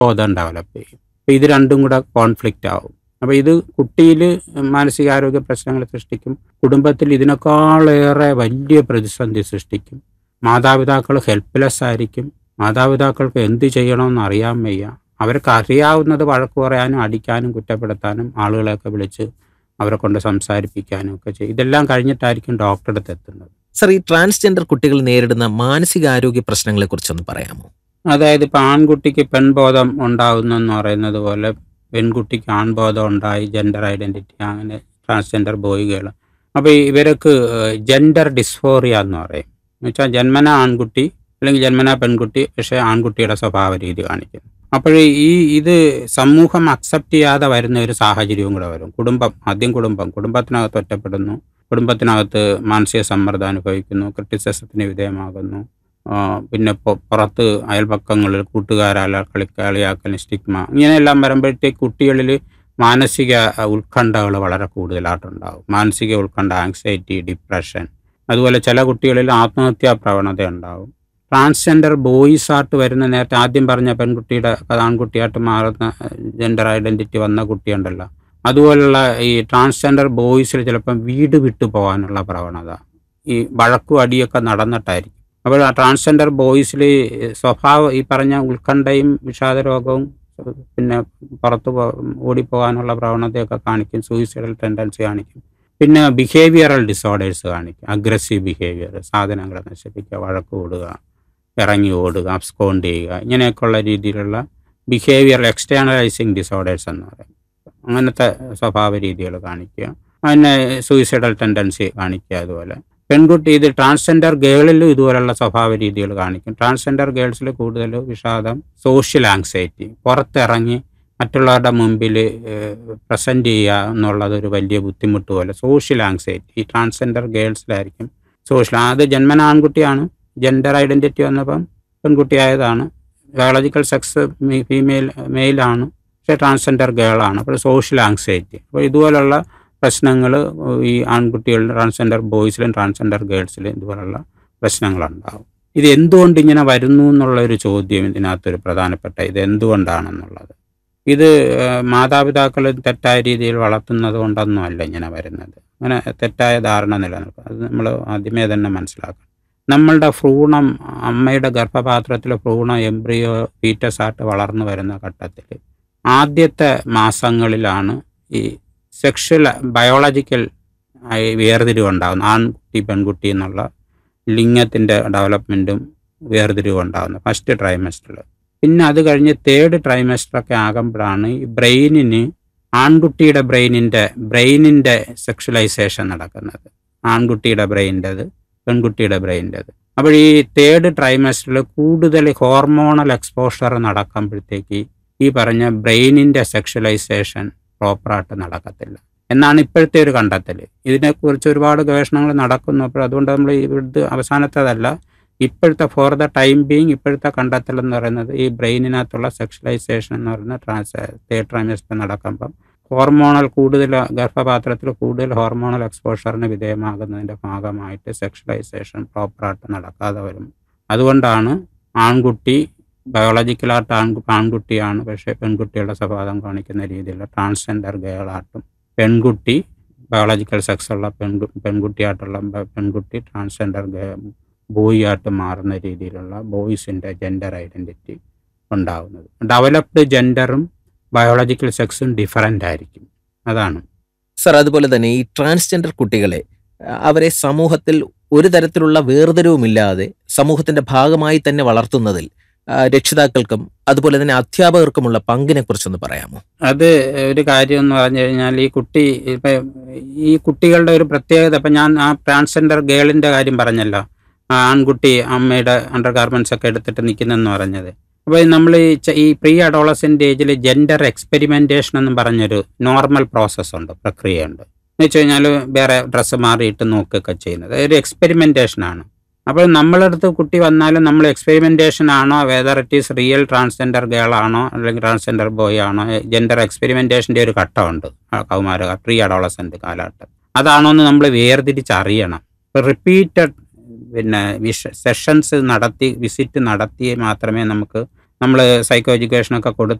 ബോധം ഡെവലപ്പ് ചെയ്യും അപ്പോൾ ഇത് രണ്ടും കൂടെ കോൺഫ്ലിക്റ്റ് ആവും അപ്പോൾ ഇത് കുട്ടിയിൽ മാനസികാരോഗ്യ പ്രശ്നങ്ങൾ സൃഷ്ടിക്കും കുടുംബത്തിൽ ഇതിനേക്കാളേറെ വലിയ പ്രതിസന്ധി സൃഷ്ടിക്കും മാതാപിതാക്കൾ ഹെൽപ്ലെസ് ആയിരിക്കും മാതാപിതാക്കൾക്ക് എന്ത് ചെയ്യണമെന്ന് അറിയാൻ വയ്യ അവർക്ക് അറിയാവുന്നത് വഴക്ക് പറയാനും അടിക്കാനും കുറ്റപ്പെടുത്താനും ആളുകളെയൊക്കെ വിളിച്ച് അവരെ കൊണ്ട് സംസാരിപ്പിക്കാനും ഒക്കെ ചെയ്യും ഇതെല്ലാം കഴിഞ്ഞിട്ടായിരിക്കും ഡോക്ടറെ അടുത്ത് എത്തുന്നത് സർ ഈ ട്രാൻസ്ജെൻഡർ കുട്ടികൾ നേരിടുന്ന മാനസികാരോഗ്യ പ്രശ്നങ്ങളെ കുറിച്ചൊന്ന് പറയാമോ അതായത് ഇപ്പം ആൺകുട്ടിക്ക് പെൺബോധം ഉണ്ടാകുന്നെന്ന് പറയുന്നത് പോലെ പെൺകുട്ടിക്ക് ആൺബോധം ഉണ്ടായി ജെൻഡർ ഐഡൻറ്റിറ്റി അങ്ങനെ ട്രാൻസ്ജെൻഡർ ബോയ്കൾ അപ്പോൾ ഇവർക്ക് ജെൻഡർ ഡിസ്ഫോറിയ എന്ന് പറയും എന്ന് വെച്ചാൽ ജന്മന ആൺകുട്ടി അല്ലെങ്കിൽ ജന്മന പെൺകുട്ടി പക്ഷേ ആൺകുട്ടിയുടെ സ്വഭാവ രീതി കാണിക്കുന്നു അപ്പോൾ ഈ ഇത് സമൂഹം അക്സെപ്റ്റ് ചെയ്യാതെ വരുന്ന ഒരു സാഹചര്യവും കൂടെ വരും കുടുംബം ആദ്യം കുടുംബം കുടുംബത്തിനകത്ത് ഒറ്റപ്പെടുന്നു കുടുംബത്തിനകത്ത് മാനസിക സമ്മർദ്ദം അനുഭവിക്കുന്നു ക്രിറ്റിസിസത്തിന് വിധേയമാകുന്നു ആ, പിന്നെ പൊ- പുറത്ത് അയൽപക്കങ്ങളിൽ കൂട്ടുകാരാല കളിക്കളിയാക്കൽ സ്റ്റിഗ്മ ഇങ്ങനെയെല്ലാം വരുമ്പോഴത്തേക്ക് കുട്ടികളിൽ മാനസിക ഉത്കണ്ഠകൾ വളരെ കൂടുതലായിട്ടുണ്ടാകും മാനസിക ഉത്കണ്ഠ ആങ്സൈറ്റി ഡിപ്രഷൻ അതുപോലെ ചില കുട്ടികളിൽ ആത്മഹത്യാ പ്രവണത ഉണ്ടാകും ട്രാൻസ്ജെൻഡർ ബോയ്സ് ആയിട്ട് വരുന്ന നേരത്തെ ആദ്യം പറഞ്ഞ പെൺകുട്ടിയുടെ അത് ആൺകുട്ടിയായിട്ട് മാറുന്ന ജെൻഡർ ഐഡൻറ്റിറ്റി വന്ന കുട്ടിയുണ്ടല്ലോ അതുപോലുള്ള ഈ ട്രാൻസ്ജെൻഡർ ബോയ്സിൽ ചിലപ്പം വീട് വിട്ടു പോകാനുള്ള പ്രവണത ഈ വഴക്കും അടിയൊക്കെ നടന്നിട്ടായിരിക്കും അപ്പോൾ ട്രാൻസ്ജെൻഡർ ബോയ്സിൽ സ്വഭാവം ഈ പറഞ്ഞ ഉത്കണ്ഠയും വിഷാദരോഗവും പിന്നെ പുറത്ത് പോ- ഓടിപ്പോകാനുള്ള പ്രവണതയൊക്കെ കാണിക്കും സൂയിസൈഡൽ ടെൻഡൻസി കാണിക്കും പിന്നെ ബിഹേവിയറൽ ഡിസോർഡേഴ്സ് കാണിക്കും അഗ്രസീവ് ബിഹേവിയർ സാധനങ്ങളെ നശിപ്പിക്കുക വഴക്ക് കൂടുക ഇറങ്ങി ഓടുക അബ്സ്കോണ്ട് ചെയ്യുക ഇങ്ങനെയൊക്കെയുള്ള രീതിയിലുള്ള ബിഹേവിയർ എക്സ്റ്റേണലൈസിങ് ഡിസോർഡേഴ്സ് എന്ന് പറയും അങ്ങനത്തെ സ്വഭാവ രീതികൾ കാണിക്കുക പിന്നെ സൂയിസൈഡൽ ടെൻഡൻസി കാണിക്കുക അതുപോലെ പെൺകുട്ടി ഇത് ട്രാൻസ്ജെൻഡർ ഗേളിലും ഇതുപോലുള്ള സ്വഭാവ രീതികൾ കാണിക്കും ട്രാൻസ്ജെൻഡർ ഗേൾസിൽ കൂടുതൽ വിഷാദം സോഷ്യൽ ആങ്സൈറ്റി പുറത്തിറങ്ങി മറ്റുള്ളവരുടെ മുമ്പിൽ പ്രസൻറ്റ് ചെയ്യുക എന്നുള്ളത് ഒരു വലിയ ബുദ്ധിമുട്ട് പോലെ സോഷ്യൽ ആങ്സൈറ്റി ഈ ട്രാൻസ്ജെൻഡർ ഗേൾസിലായിരിക്കും സോഷ്യൽ അത് ജന്മന ആൺകുട്ടിയാണ് ജെൻഡർ ഐഡൻറ്റിറ്റി വന്നപ്പം പെൺകുട്ടിയായതാണ് ബയോളജിക്കൽ സെക്സ് ഫീമെയിൽ മെയിലാണ് പക്ഷേ ട്രാൻസ്ജെൻഡർ ഗേളാണ് അപ്പോൾ സോഷ്യൽ ആങ്സൈറ്റി അപ്പോൾ ഇതുപോലുള്ള പ്രശ്നങ്ങൾ ഈ ആൺകുട്ടികളിലും ട്രാൻസ്ജെൻഡർ ബോയ്സിലും ട്രാൻസ്ജെൻഡർ ഗേൾസിലും ഇതുപോലുള്ള പ്രശ്നങ്ങളുണ്ടാകും ഇത് എന്തുകൊണ്ട് ഇങ്ങനെ വരുന്നു എന്നുള്ള ഒരു ചോദ്യം ഇതിനകത്തൊരു പ്രധാനപ്പെട്ട ഇത് എന്തുകൊണ്ടാണെന്നുള്ളത് ഇത് മാതാപിതാക്കൾ തെറ്റായ രീതിയിൽ വളർത്തുന്നത് കൊണ്ടൊന്നും അല്ല ഇങ്ങനെ വരുന്നത് അങ്ങനെ തെറ്റായ ധാരണ നിലനിൽക്കും അത് നമ്മൾ ആദ്യമേ തന്നെ മനസ്സിലാക്കണം നമ്മളുടെ ഭ്രൂണം അമ്മയുടെ ഗർഭപാത്രത്തിലെ ഭ്രൂണം എംബ്രിയോ ഫീറ്റസ് ആയിട്ട് വളർന്നു വരുന്ന ഘട്ടത്തിൽ ആദ്യത്തെ മാസങ്ങളിലാണ് ഈ സെക്ഷൽ ബയോളജിക്കൽ ആയി വേർതിരിവുണ്ടാകുന്നത് ആൺകുട്ടി പെൺകുട്ടി എന്നുള്ള ലിംഗത്തിൻ്റെ ഡെവലപ്മെൻറ്റും വേർതിരിവും ഉണ്ടാകുന്നത് ഫസ്റ്റ് ട്രൈമസ്റ്ററിൽ പിന്നെ അത് കഴിഞ്ഞ് തേർഡ് ട്രൈമസ്റ്ററൊക്കെ ആകുമ്പോഴാണ് ഈ ബ്രെയിനിന് ആൺകുട്ടിയുടെ ബ്രെയിനിൻ്റെ ബ്രെയിനിൻ്റെ സെക്ഷലൈസേഷൻ നടക്കുന്നത് ആൺകുട്ടിയുടെ ബ്രെയിൻ്റെത് പെൺകുട്ടിയുടെ ബ്രെയിൻ്റെത് അപ്പോൾ ഈ തേർഡ് ട്രൈമസ്റ്ററിൽ കൂടുതൽ ഹോർമോണൽ എക്സ്പോഷർ നടക്കുമ്പോഴത്തേക്ക് ഈ പറഞ്ഞ ബ്രെയിനിൻ്റെ സെക്ഷലൈസേഷൻ പ്രോപ്പറായിട്ട് നടക്കത്തില്ല എന്നാണ് ഇപ്പോഴത്തെ ഒരു കണ്ടെത്തൽ ഇതിനെക്കുറിച്ച് ഒരുപാട് ഗവേഷണങ്ങൾ നടക്കുന്നു അപ്പോൾ അതുകൊണ്ട് നമ്മൾ ഇവിടുത്തെ അവസാനത്തേതല്ല ഇപ്പോഴത്തെ ഫോർ ദ ടൈം ബീങ് ഇപ്പോഴത്തെ കണ്ടെത്തൽ എന്ന് പറയുന്നത് ഈ ബ്രെയിനിനകത്തുള്ള സെക്ഷലൈസേഷൻ എന്ന് പറയുന്ന ട്രാൻസ് തേർഡ് ട്രൈമസ്റ്റർ നടക്കുമ്പം ഹോർമോണൽ കൂടുതൽ ഗർഭപാത്രത്തിൽ കൂടുതൽ ഹോർമോണൽ എക്സ്പോഷറിന് വിധേയമാകുന്നതിൻ്റെ ഭാഗമായിട്ട് സെക്ഷലൈസേഷൻ പ്രോപ്പറായിട്ട് നടക്കാതെ വരും അതുകൊണ്ടാണ് ആൺകുട്ടി ബയോളജിക്കലായിട്ട് ആൺ ആൺകുട്ടിയാണ് പക്ഷേ പെൺകുട്ടിയുടെ സ്വഭാവം കാണിക്കുന്ന രീതിയിലുള്ള ട്രാൻസ്ജെൻഡർ ഗേളായിട്ടും പെൺകുട്ടി ബയോളജിക്കൽ സെക്സ് ഉള്ള പെൺകു പെൺകുട്ടിയായിട്ടുള്ള ബ- പെൺകുട്ടി ട്രാൻസ്ജെൻഡർ ബോയ് ആയിട്ട് മാറുന്ന രീതിയിലുള്ള ബോയ്സിൻ്റെ ജെൻഡർ ഐഡൻറ്റിറ്റി ഉണ്ടാകുന്നത് ഡെവലപ്ഡ് ജെൻഡറും ബയോളജിക്കൽ സെക്സും ഡിഫറൻ്റ് ആയിരിക്കും അതാണ് സർ അതുപോലെ തന്നെ ഈ ട്രാൻസ്ജെൻഡർ കുട്ടികളെ അഹ് അവരെ സമൂഹത്തിൽ ഒരു തരത്തിലുള്ള വേർതിരിവുമില്ലാതെ സമൂഹത്തിന്റെ ഭാഗമായി തന്നെ വളർത്തുന്നതിൽ ആ, രക്ഷിതാക്കൾക്കും അതുപോലെ തന്നെ അധ്യാപകർക്കുമുള്ള പങ്കിനെ കുറിച്ചൊന്ന് പറയാമോ അത് ഒരു കാര്യം എന്ന് പറഞ്ഞു കഴിഞ്ഞാൽ ഈ കുട്ടി ഇപ്പം ഈ കുട്ടികളുടെ ഒരു പ്രത്യേകത ഇപ്പം ഞാൻ ആ ട്രാൻസ്ജെൻഡർ ഗേളിൻ്റെ കാര്യം പറഞ്ഞല്ലോ ആ ആൺകുട്ടി അമ്മയുടെ അണ്ടർ ഗാർമെൻറ്റ്സ് ഒക്കെ എടുത്തിട്ട് നിൽക്കുന്നെന്ന് പറഞ്ഞത് അപ്പോൾ നമ്മൾ ഈ ച- ഈ പ്രീ അഡോളസെൻ്റ് ഏജിൽ ജെൻഡർ എക്സ്പെരിമെൻറ്റേഷൻ എന്നും പറഞ്ഞൊരു നോർമൽ പ്രോസസ്സ് ഉണ്ട് പ്രക്രിയയുണ്ട് എന്ന് വെച്ച് കഴിഞ്ഞാൽ വേറെ ഡ്രസ്സ് മാറിയിട്ട് നോക്കുകയൊക്കെ ചെയ്യുന്നത് ഒരു എക്സ്പെരിമെൻറ്റേഷൻ ആണ് അപ്പോൾ നമ്മളടുത്ത് കുട്ടി വന്നാലും നമ്മൾ എക്സ്പെരിമെൻറ്റേഷൻ ആണോ whether it is real transgender girl ആണോ അല്ലെങ്കിൽ ട്രാൻസ്ജെൻഡർ ബോയ് ആണോ ജെൻഡർ എക്സ്പെരിമെൻറ്റേഷൻ്റെ ഒരു ഘട്ടമുണ്ട് ആ കൗമാര പ്രീ അഡോളസെൻ്റ് കാലഘട്ടം അതാണോ എന്ന് നമ്മൾ വേർതിരിച്ചറിയണം റിപ്പീറ്റഡ് പിന്നെ വിഷ സെഷൻസ് നടത്തി വിസിറ്റ് നടത്തി മാത്രമേ നമുക്ക് നമ്മൾ സൈക്കോ എഡ്യൂക്കേഷനൊക്കെ കൊടുത്ത്